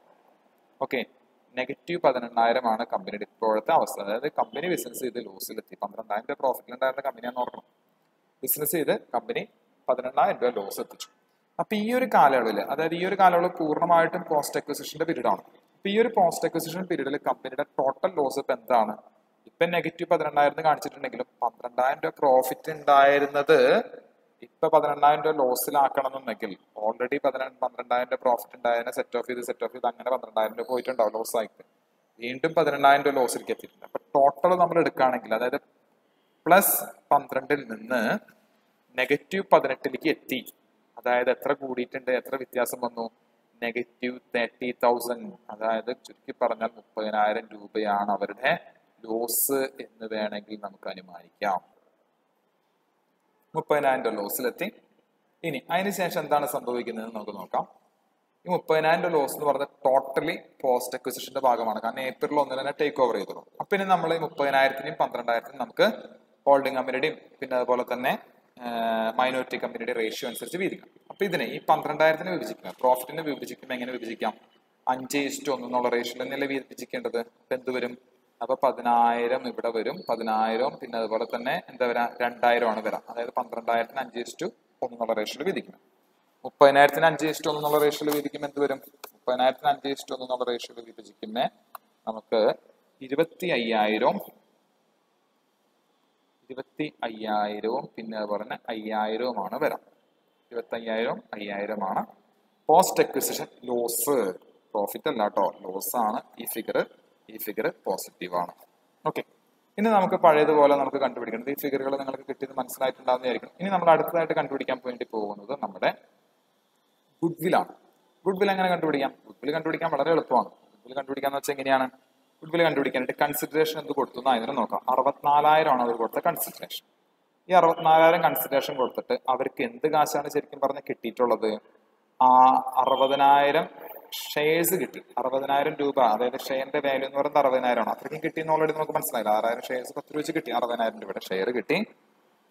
ഓക്കെ നെഗറ്റീവ് പതിനെണ്ണായിരം ആണ് കമ്പനിയുടെ ഇപ്പോഴത്തെ അവസ്ഥ അതായത് കമ്പനി ബിസിനസ് ചെയ്ത് ലോസിലെത്തി പന്ത്രണ്ടായിരം രൂപ പ്രോഫിറ്റ് ഉണ്ടായിരുന്ന കമ്പനിയാന്ന് ഓർക്കണം ബിസിനസ് ചെയ്ത് കമ്പനി പതിനെണ്ണായിരം രൂപ ലോസ് എത്തിച്ചു അപ്പൊ ഈ ഒരു കാലയളവിൽ അതായത് ഈ ഒരു കാലയളവ് പൂർണ്ണമായിട്ടും പോസ്റ്റ് അക്വസിഷന്റെ പീരീഡ് ആണ് അപ്പൊ ഈ ഒരു പോസ്റ്റ് അക്വസിഷൻ പീരീഡിൽ കമ്പനിയുടെ ടോട്ടൽ ലോസ് ഇപ്പൊ എന്താണ് ഇപ്പൊ നെഗറ്റീവ് പതിനെണ്ണായിരം കാണിച്ചിട്ടുണ്ടെങ്കിലും പന്ത്രണ്ടായിരം രൂപ പ്രോഫിറ്റ് ഉണ്ടായിരുന്നത് ഇപ്പൊ പതിനെണ്ണായിരം രൂപ ലോസിലാക്കണം എന്നുണ്ടെങ്കിൽ ഓൾറെഡി പതിനെട്ട് പന്ത്രണ്ടായിരം രൂപ പ്രോഫിറ്റ് ഉണ്ടായതിനെ സെറ്റ് ഓഫ് ചെയ്ത് സെറ്റ് ഓഫ് ചെയ്ത് അങ്ങനെ പന്ത്രണ്ടായിരം രൂപ പോയിട്ടുണ്ടാവും ലോസ് ആയിട്ട് വീണ്ടും പതിനെണ്ണായിരം രൂപ ലോസിലേക്ക് എത്തിയിട്ടുണ്ട് അപ്പൊ ടോട്ടൽ നമ്മൾ എടുക്കുകയാണെങ്കിൽ അതായത് പ്ലസ് പന്ത്രണ്ടിൽ നിന്ന് നെഗറ്റീവ് പതിനെട്ടിലേക്ക് എത്തി അതായത് എത്ര കൂടിയിട്ടുണ്ട് എത്ര വ്യത്യാസം വന്നു നെഗറ്റീവ് തേർട്ടി തൗസൻഡ് അതായത് ചുരുക്കി പറഞ്ഞാൽ മുപ്പതിനായിരം രൂപയാണ് അവരുടെ ലോസ് എന്ന് വേണമെങ്കിൽ നമുക്ക് അനുമാനിക്കാം മുപ്പതിനായിരം രൂപ ലോസിലെത്തി ഇനി അതിനുശേഷം എന്താണ് സംഭവിക്കുന്നത് നമുക്ക് നോക്കാം ഈ മുപ്പതിനായിരം രൂപ ലോസ് എന്ന് പറഞ്ഞത് ടോട്ടലി പോസ്റ്റ് അക്വിസിഷന്റെ ഭാഗമാണ് കാരണം ഏപ്രിൽ ഒന്നിന് തന്നെ ടേക്ക് ഓവർ ചെയ്തോളൂ അപ്പൊ ഇനി നമ്മൾ ഈ മുപ്പതിനായിരത്തിനും പന്ത്രണ്ടായിരത്തിനും നമുക്ക് ഹോൾഡിംഗ് കമ്പനിയുടെയും പിന്നെ അതുപോലെ തന്നെ മൈനോറിറ്റി കമ്പനിയുടെ റേഷ്യോ അനുസരിച്ച് വീതിക്കാം അപ്പൊ ഇതിനെ ഈ പന്ത്രണ്ടായിരത്തിന് വിഭജിക്കുക പ്രോഫിറ്റിനെ വിഭജിക്കുമ്പോൾ എങ്ങനെ വിഭജിക്കാം അഞ്ച് ഇഷ്ടു ഒന്ന് എന്നുള്ള റേഷ്യോയിൽ തന്നെയല്ലേ വിഭജിക്കേണ്ടത് അപ്പൊ എന്ത് വരും അപ്പൊ പതിനായിരം ഇവിടെ വരും പതിനായിരം പിന്നെ അതുപോലെ തന്നെ എന്താ വരാ രണ്ടായിരം ആണ് വരാം അതായത് പന്ത്രണ്ടായിരത്തിന് അഞ്ച് ഇഷ്ടു ഒന്നുള്ള റേഷ്യോയിൽ വിധിക്കും മുപ്പതിനായിരത്തിന് അഞ്ച് ഇഷ്ടു ഒന്നുള്ള റേഷ്യോയിൽ വിധിക്കുമ്പോൾ എന്ത് വരും മുപ്പതിനായിരത്തിന് അഞ്ച് ഇഷ്ടു ഒന്നുള്ള റേഷ്യോയിൽ വിഭജിക്കുമ്പോൾ നമുക്ക് ഇരുപത്തി അയ്യായിരം ഇരുപത്തി അയ്യായിരവും പിന്നെ അതുപോലെ തന്നെ അയ്യായിരവുമാണ് വരാം ഇരുപത്തി അയ്യായിരം അയ്യായിരമാണ് പോസ്റ്റ് അക്വിസിഷൻ ലോസ് പ്രോഫിറ്റ് അല്ല കേട്ടോ ലോസ് ആണ് ഈ ഫിഗർ ഈ ഫിഗർ പോസിറ്റീവ് ആണ് ഓക്കെ ഇനി നമുക്ക് പഴയതുപോലെ നമുക്ക് കണ്ടുപിടിക്കേണ്ടത് ഈ ഫിഗറുകൾ നിങ്ങൾക്ക് കിട്ടിയത് മനസ്സിലായിട്ടുണ്ടാവുന്നതായിരിക്കും ഇനി നമ്മൾ അടുത്തതായിട്ട് കണ്ടുപിടിക്കാൻ വേണ്ടി പോകുന്നത് നമ്മുടെ ഗുഡ്വിലാണ് ഗുഡ്വിൽ എങ്ങനെ കണ്ടുപിടിക്കാം ഗുഡ്വിൽ കണ്ടുപിടിക്കാൻ വളരെ എളുപ്പമാണ് ഗുഡ്വിൽ കണ്ടുപിടിക്കാന്ന് വെച്ചാൽ എങ്ങനെയാണ് ഗുഡ്വിൽ കണ്ടുപിടിക്കാനായിട്ട് കൺസിഡറേഷൻ എന്ത് കൊടുത്തു എന്ന് അതിന് നോക്കാം അറുപത്തിനാലായിരം ആണ് അവർ കൊടുത്ത കൺസിഡറേഷൻ ഈ അറുപത്തിനാലായിരം കൺസിഡറേഷൻ കൊടുത്തിട്ട് അവർക്ക് എന്ത് കാശാണ് ശരിക്കും പറഞ്ഞ് കിട്ടിയിട്ടുള്ളത് ആ അറുപതിനായിരം ഷെയർസ് കിട്ടി അറുപതിനായിരം രൂപ അതായത് ഷെയറിന്റെ വാല്യൂ എന്ന് പറയുന്നത് അറുപതിനായിരം ആണ് അത്രയ്ക്കും കിട്ടി എന്നുള്ളത് നമുക്ക് മനസ്സിലായില്ല ആറായിരം ഷെയർസ് പത്ത് രൂപ വെച്ച് കിട്ടി അറുപതിനായിരം രൂപയുടെ ഷെയർ കിട്ടി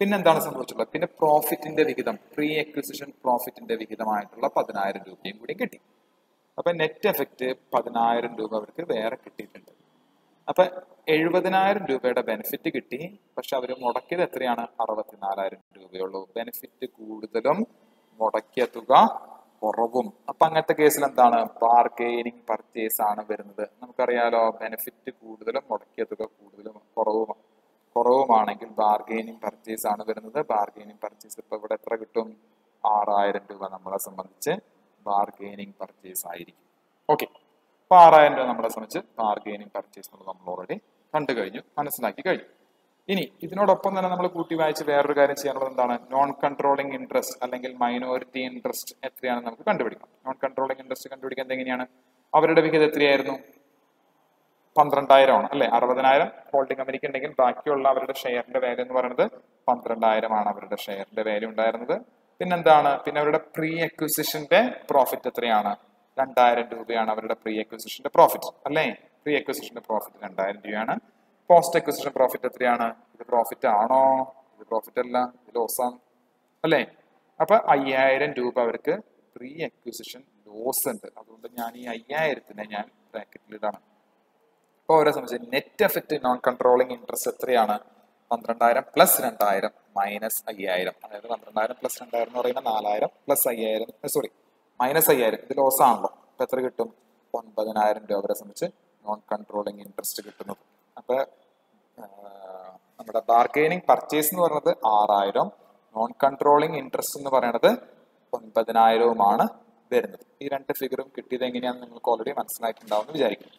പിന്നെ എന്താണ് സംഭവിച്ചിട്ടുള്ളത് പിന്നെ പ്രോഫിറ്റിന്റെ വിഹിതം പ്രീ എക്വിസിഷൻ പ്രോഫിറ്റിന്റെ വിഹിതമായിട്ടുള്ള പതിനായിരം രൂപയും കൂടി കിട്ടി അപ്പൊ നെറ്റ് എഫക്റ്റ് പതിനായിരം രൂപ അവർക്ക് വേറെ കിട്ടിയിട്ടുണ്ട് അപ്പൊ എഴുപതിനായിരം രൂപയുടെ ബെനിഫിറ്റ് കിട്ടി പക്ഷെ അവർ മുടക്കിയത് എത്രയാണ് അറുപത്തിനാലായിരം രൂപയുള്ളൂ ബെനിഫിറ്റ് കൂടുതലും മുടക്കിയ തുക കുറവും അപ്പൊ അങ്ങനത്തെ കേസിൽ എന്താണ് ബാർഗെയിനിങ് പർച്ചേസ് ആണ് വരുന്നത് നമുക്കറിയാലോ ബെനിഫിറ്റ് കൂടുതലും മുടക്കിയ തുക കൂടുതലും കുറവും കുറവുമാണെങ്കിൽ ബാർഗെയിനിങ് പർച്ചേസ് ആണ് വരുന്നത് ബാർഗെയിനിങ് പർച്ചേസ് ഇപ്പൊ ഇവിടെ എത്ര കിട്ടും ആറായിരം രൂപ നമ്മളെ സംബന്ധിച്ച് ബാർഗെയിനിങ് പർച്ചേസ് ആയിരിക്കും ഓക്കെ അപ്പൊ ആറായിരം രൂപ നമ്മളെ സംബന്ധിച്ച് ബാർഗെയിനിങ് പർച്ചേസ് എന്നുള്ളത് നമ്മൾ ഓൾറെഡി കണ്ടു കഴിഞ്ഞു മനസ്സിലാക്കി കഴിഞ്ഞു ഇനി ഇതിനോടൊപ്പം തന്നെ നമ്മൾ കൂട്ടി വായിച്ച് വേറൊരു കാര്യം ചെയ്യാനുള്ളത് എന്താണ് നോൺ കൺട്രോളിംഗ് ഇൻട്രസ്റ്റ് അല്ലെങ്കിൽ മൈനോറിറ്റി ഇൻട്രസ്റ്റ് എത്രയാണെന്ന് നമുക്ക് കണ്ടുപിടിക്കണം നോൺ കൺട്രോളിംഗ് ഇൻട്രസ്റ്റ് കണ്ടുപിടിക്കുന്നത് എങ്ങനെയാണ് അവരുടെ വിഹിതം എത്രയായിരുന്നു പന്ത്രണ്ടായിരം ആണ് അല്ലെ അറുപതിനായിരം ഹോൾഡിംഗ് കമ്പനിക്ക് ഉണ്ടെങ്കിൽ ബാക്കിയുള്ള അവരുടെ ഷെയറിന്റെ വാല്യൂ എന്ന് പറയുന്നത് പന്ത്രണ്ടായിരം ആണ് അവരുടെ ഷെയറിന്റെ വാല്യൂ ഉണ്ടായിരുന്നത് പിന്നെന്താണ് പിന്നെ അവരുടെ പ്രീ അക്വിസിഷന്റെ പ്രോഫിറ്റ് എത്രയാണ് രണ്ടായിരം രൂപയാണ് അവരുടെ പ്രീ അക്വിസിഷന്റെ പ്രോഫിറ്റ് അല്ലേ പ്രീ അക്വിസിഷന്റെ പ്രോഫിറ്റ് രണ്ടായിരം രൂപയാണ് പോസ്റ്റ് അക്വിസിഷൻ പ്രോഫിറ്റ് എത്രയാണ് ഇത് പ്രോഫിറ്റ് ആണോ ഇത് പ്രോഫിറ്റ് അല്ല ഇത് ലോസ് ആണ് അല്ലേ അപ്പൊ അയ്യായിരം രൂപ അവർക്ക് പ്രീ അക്വിസിഷൻ ലോസ് ഉണ്ട് അതുകൊണ്ട് ഞാൻ ഈ അയ്യായിരത്തിനെ ഞാൻ ബ്രാക്കറ്റിൽ ഇടാണ് അപ്പോൾ ഓരോ സംബന്ധിച്ച് net effect non controlling interest എത്രയാണ് പന്ത്രണ്ടായിരം പ്ലസ് രണ്ടായിരം മൈനസ് അയ്യായിരം അതായത് പന്ത്രണ്ടായിരം പ്ലസ് രണ്ടായിരം എന്ന് പറയുന്നത് നാലായിരം പ്ലസ് അയ്യായിരം സോറി മൈനസ് അയ്യായിരം ഇത് ലോസ് ആണല്ലോ അപ്പൊ എത്ര കിട്ടും ഒൻപതിനായിരം രൂപ വരെ സംബന്ധിച്ച് നോൺ കൺട്രോളിംഗ് ഇൻട്രസ്റ്റ് കിട്ടുന്നത് അപ്പൊ നമ്മുടെ ബാർഗെയിനിങ് പർച്ചേസ് എന്ന് പറയുന്നത് ആറായിരം നോൺ കൺട്രോളിംഗ് ഇൻട്രസ്റ്റ് എന്ന് പറയുന്നത് ഒൻപതിനായിരവുമാണ് വരുന്നത് ഈ രണ്ട് ഫിഗറും കിട്ടിയത് എങ്ങനെയാണെന്ന് നിങ്ങൾക്ക് ഓൾറെഡി മനസ്സിലാക്കിയിട്ടുണ്ടാവും വിചാരിക്കുന്നു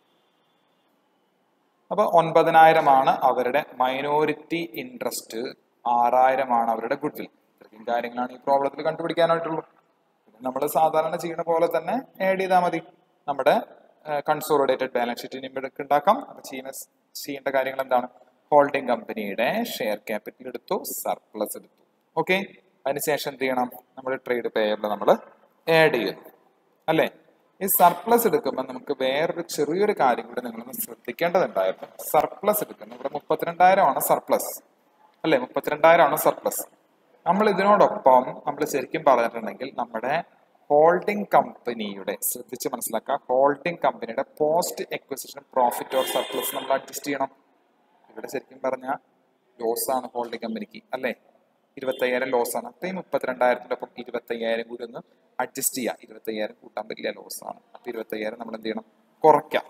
അപ്പൊ ഒൻപതിനായിരമാണ് അവരുടെ മൈനോറിറ്റി ഇൻട്രസ്റ്റ് ആറായിരമാണ് അവരുടെ ഗുഡ് വിൽ ഇത്രയും കാര്യങ്ങളാണ് ഈ പ്രോബ്ലത്തിൽ കണ്ടുപിടിക്കാനായിട്ടുള്ളൂ പിന്നെ നമ്മൾ സാധാരണ ചെയ്യുന്ന പോലെ തന്നെ ആഡ് ചെയ്താൽ മതി നമ്മുടെ കൺസോളിഡേറ്റഡ് ബാലൻസ് ഷീറ്റ് ഇവിടേക്ക് ഉണ്ടാക്കാം അപ്പൊ ചെയ്യുന്ന ചെയ്യേണ്ട കാര്യങ്ങൾ എന്താണ് ഹോൾഡിംഗ് കമ്പനിയുടെ ഷെയർ ക്യാപിറ്റൽ എടുത്തു സർപ്ലസ് എടുത്തു ഓക്കെ അതിനുശേഷം എന്ത് ചെയ്യണം നമ്മൾ ട്രേഡ് പേയബിൾ നമ്മൾ ആഡ് ചെയ്യുന്നു അല്ലേ ഈ സർപ്ലസ് എടുക്കുമ്പോൾ നമുക്ക് വേറൊരു ചെറിയൊരു കാര്യം കൂടി നിങ്ങളൊന്ന് ശ്രദ്ധിക്കേണ്ടതുണ്ടായിരുന്നു സർപ്ലസ് എടുക്കുന്നത് ഇവിടെ മുപ്പത്തിരണ്ടായിരം ആണ് സർപ്ലസ് അല്ലെ മുപ്പത്തിരണ്ടായിരം ആണ് സർപ്ലസ് നമ്മൾ ഇതിനോടൊപ്പം നമ്മൾ ശരിക്കും പറഞ്ഞിട്ടുണ്ടെങ്കിൽ നമ്മുടെ ഹോൾഡിംഗ് കമ്പനിയുടെ ശ്രദ്ധിച്ച് മനസ്സിലാക്കുക ഹോൾഡിംഗ് കമ്പനിയുടെ post acquisition profit or surplus നമ്മൾ അഡ്ജസ്റ്റ് ചെയ്യണം ഇവിടെ ശരിക്കും പറഞ്ഞാൽ ലോസ് ആണ് ഹോൾഡിംഗ് കമ്പനിക്ക് അല്ലേ ഇരുപത്തയ്യായിരം ലോസ് ആണ് അപ്പൊ ഈ മുപ്പത്തിരണ്ടായിരത്തിന്റെ ഒപ്പം ഇരുപത്തയ്യായിരം കൂടി ഒന്ന് അഡ്ജസ്റ്റ് ചെയ്യാം ഇരുപത്തയ്യായിരം കൂട്ടാൻ പറ്റില്ല ലോസ് ആണ് അപ്പൊ ഇരുപത്തയ്യായിരം നമ്മൾ എന്ത് ചെയ്യണം കുറയ്ക്കാം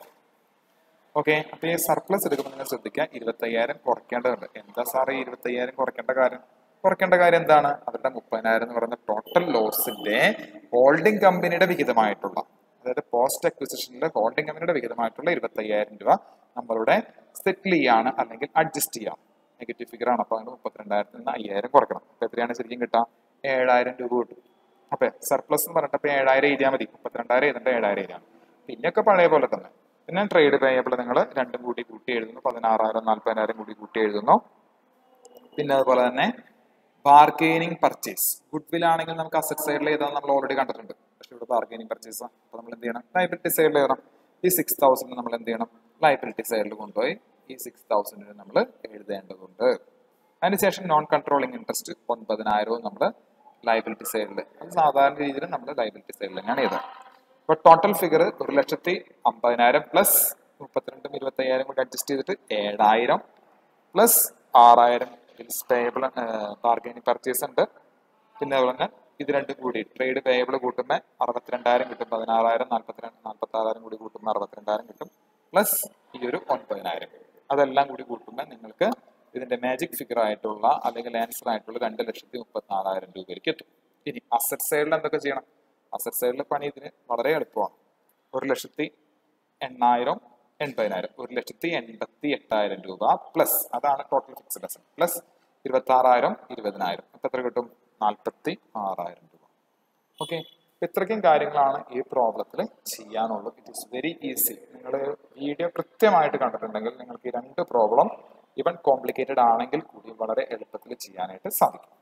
ഓക്കെ അപ്പൊ ഈ സർപ്ലസ് എടുക്കുമ്പോൾ നിങ്ങൾ ശ്രദ്ധിക്കുക ഇരുപത്തയ്യായിരം കുറയ്ക്കേണ്ടതുണ്ട് എന്താ സാറേ ഈ ഇരുപത്തയ്യായിരം കുറയ്ക്കേണ്ട കാര്യം കുറയ്ക്കേണ്ട കാര്യം എന്താണ് അവരുടെ മുപ്പതിനായിരം എന്ന് പറയുന്ന ടോട്ടൽ ലോസിന്റെ ഹോൾഡിംഗ് കമ്പനിയുടെ വിഹിതമായിട്ടുള്ള അതായത് പോസ്റ്റ് അക്വിസിഷനിലെ ഹോൾഡിംഗ് കമ്പനിയുടെ വിഹിതമായിട്ടുള്ള ഇരുപത്തയ്യായിരം രൂപ നമ്മളുടെ സെറ്റിൽ ചെയ്യാണ് അല്ലെങ്കിൽ അഡ്ജസ്റ്റ് ചെയ്യാം നെഗറ്റീവ് ഫിഗർ ആണ് അപ്പൊ അതിന് മുപ്പത്തിരണ്ടായിരത്തിൽ നിന്ന് അയ്യായിരം കുറയ്ക്കണം അപ്പൊ എത്രയാണ് ശരിക്കും കിട്ടാം ഏഴായിരം രൂപ കിട്ടും അപ്പൊ സർപ്ലസ് എന്ന് പറഞ്ഞിട്ട് ഏഴായിരം എഴുതിയാൽ മതി മുപ്പത്തിരണ്ടായിരം എഴുതേണ്ട ഏഴായിരം എഴുതിയാണ് പിന്നെയൊക്കെ പഴയ പോലെ തന്നെ പിന്നെ ട്രേഡ് പേയബിൾ നിങ്ങൾ രണ്ടും കൂടി കൂട്ടി എഴുതുന്നു പതിനാറായിരം നാൽപ്പതിനായിരം കൂടി കൂട്ടി എഴുതുന്നു പിന്നെ അതുപോലെ തന്നെ ബാർഗെയിനിങ് പർച്ചേസ് ഗുഡ് വിൽ ആണെങ്കിൽ നമുക്ക് അസറ്റ് സൈഡിൽ എഴുതാൻ നമ്മൾ ഓൾറെഡി കണ്ടിട്ടുണ്ട് പക്ഷെ ഇവിടെ ബാർഗെയിനിങ് പർച്ചേസ് അപ്പൊ നമ്മൾ എന്ത് ചെയ്യണം ലൈബിലിറ്റി സൈഡിൽ എഴുതണം ഈ സിക്സ് തൗസൻഡ് നമ്മൾ എന്ത് ചെയ്യണം ലൈബിലിറ്റി സൈഡിൽ കൊണ്ടുപോയി ഈ സിക്സ് തൗസൻഡിന് നമ്മൾ എഴുതേണ്ടതുണ്ട് അതിനുശേഷം നോൺ കൺട്രോളിംഗ് ഇൻട്രസ്റ്റ് ഒൻപതിനായിരവും നമ്മൾ ലൈബിലിറ്റി സൈഡിൽ അത് സാധാരണ രീതിയിൽ നമ്മൾ ലൈബിലിറ്റി സൈഡിൽ തന്നെയാണ് എഴുതുക അപ്പൊ ടോട്ടൽ ഫിഗർ ഒരു ലക്ഷത്തി അമ്പതിനായിരം പ്ലസ് മുപ്പത്തിരണ്ടും ഇരുപത്തി അയ്യായിരം കൂടി അഡ്ജസ്റ്റ് ചെയ്തിട്ട് ഏഴായിരം പ്ലസ് ആറായിരം ബിൽസ് പേയബിൾ ബാർഗൈനിങ് പർച്ചേസ് ഉണ്ട് പിന്നെ അതുപോലെ തന്നെ ഇത് രണ്ടും കൂടി ട്രേഡ് പേയബിൾ കൂട്ടുമ്പോൾ അറുപത്തിരണ്ടായിരം കിട്ടും പതിനാറായിരം നാൽപ്പത്തിരണ്ട് നാൽപ്പത്തി ആറായിരം കൂടി കൂട്ടുമ്പോൾ അറുപത്തിരണ്ടായിരം കിട്ടും പ്ലസ് ഈ ഒരു ഒൻപതിനായിരം അതെല്ലാം കൂടി കൂട്ടുമ്പോൾ നിങ്ങൾക്ക് ഇതിന്റെ മാജിക് ഫിഗർ ആയിട്ടുള്ള അല്ലെങ്കിൽ ആൻസർ ആയിട്ടുള്ള രണ്ട് ലക്ഷത്തി മുപ്പത്തി നാലായിരം രൂപയിലേക്ക് എത്തും ഇനി അസറ്റ് സൈഡിൽ എന്തൊക്കെ ചെയ്യണം അസറ്റ് സൈഡിലെ പണി ഇതിന് വളരെ എളുപ്പമാണ് ഒരു ലക്ഷത്തി എണ്ണായിരം എൺപതിനായിരം ഒരു ലക്ഷത്തി എൺപത്തി എട്ടായിരം രൂപ പ്ലസ് അതാണ് ടോട്ടൽ ഫിക്സ്ഡ് അസറ്റ് പ്ലസ് ഇരുപത്തി ആറായിരം ഇരുപതിനായിരം അപ്പൊ എത്ര കിട്ടും നാൽപ്പത്തി ആറായിരം രൂപ ഓക്കെ ഇത്രയ്ക്കും കാര്യങ്ങളാണ് ഈ പ്രോബ്ലത്തിൽ ചെയ്യാനുള്ളൂ ഇറ്റ് ഈസ് വെരി ഈസി നിങ്ങൾ വീഡിയോ കൃത്യമായിട്ട് കണ്ടിട്ടുണ്ടെങ്കിൽ നിങ്ങൾക്ക് ഈ രണ്ട് പ്രോബ്ലം ഇവൻ കോംപ്ലിക്കേറ്റഡ് ആണെങ്കിൽ കൂടി വളരെ എളുപ്പത്തിൽ ചെയ്യാനായിട്ട് സാധിക്കും